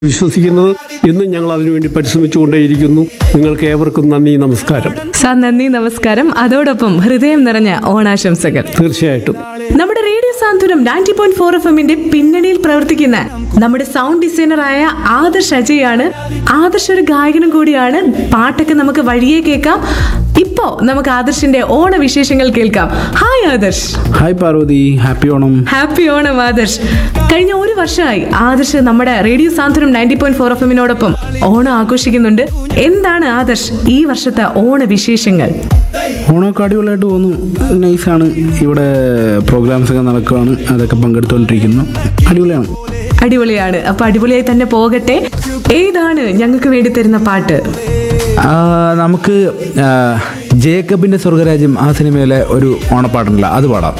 വിശ്വസിക്കുന്നത് എന്നും ഞങ്ങൾ അതിനുവേണ്ടി പരിശ്രമിച്ചുകൊണ്ടേയിരിക്കുന്നു നിങ്ങൾക്ക് ഏവർക്കും നന്ദി നമസ്കാരം സാർ നന്ദി നമസ്കാരം അതോടൊപ്പം ഹൃദയം നിറഞ്ഞ ഓണാശംസകൾ തീർച്ചയായിട്ടും നമ്മുടെ radio Santhwanam ninety point four F എമ്മിന്റെ പിന്നണിയിൽ പ്രവർത്തിക്കുന്ന നമ്മുടെ സൗണ്ട് ഡിസൈനറായ ആദർശ് അജയാണ് ആദർശ് ഒരു ഗായകനും കൂടിയാണ് പാട്ടൊക്കെ നമുക്ക് വഴിയെ കേൾക്കാം ഇപ്പോ നമുക്ക് ആദർശിന്റെ ഓണവിശേഷങ്ങൾ കേൾക്കാം hi Adarsh hi Parvathy happy Onam happy Onam Adarsh കഴിഞ്ഞ ഒരു വർഷമായി ആദർശ് നമ്മുടെ radio Santhwanam ninety point four F എമ്മിനോടൊപ്പം ഓണം ആഘോഷിക്കുന്നുണ്ട് എന്താണ് ആദർശ് ഈ വർഷത്തെ ഓണവിശേഷങ്ങൾ ഓണമൊക്കെ അടിപൊളിയായിട്ട് പോകുന്നു നൈസാണ് ഇവിടെ പ്രോഗ്രാംസ് ഒക്കെ നടക്കുകയാണ് അതൊക്കെ പങ്കെടുത്തുകൊണ്ടിരിക്കുന്നു അടിപൊളിയാണ് അടിപൊളിയാണ് അപ്പൊ അടിപൊളിയായി തന്നെ പോകട്ടെ ഏതാണ് ഞങ്ങൾക്ക് വേണ്ടി തരുന്ന പാട്ട് ആ, നമുക്ക് ആ, ജേക്കബിന്റെ സ്വർഗരാജ്യം ആ സിനിമയിലെ ഒരു ഓണപ്പാട്ടുണ്ടല്ലോ അത് പാടാം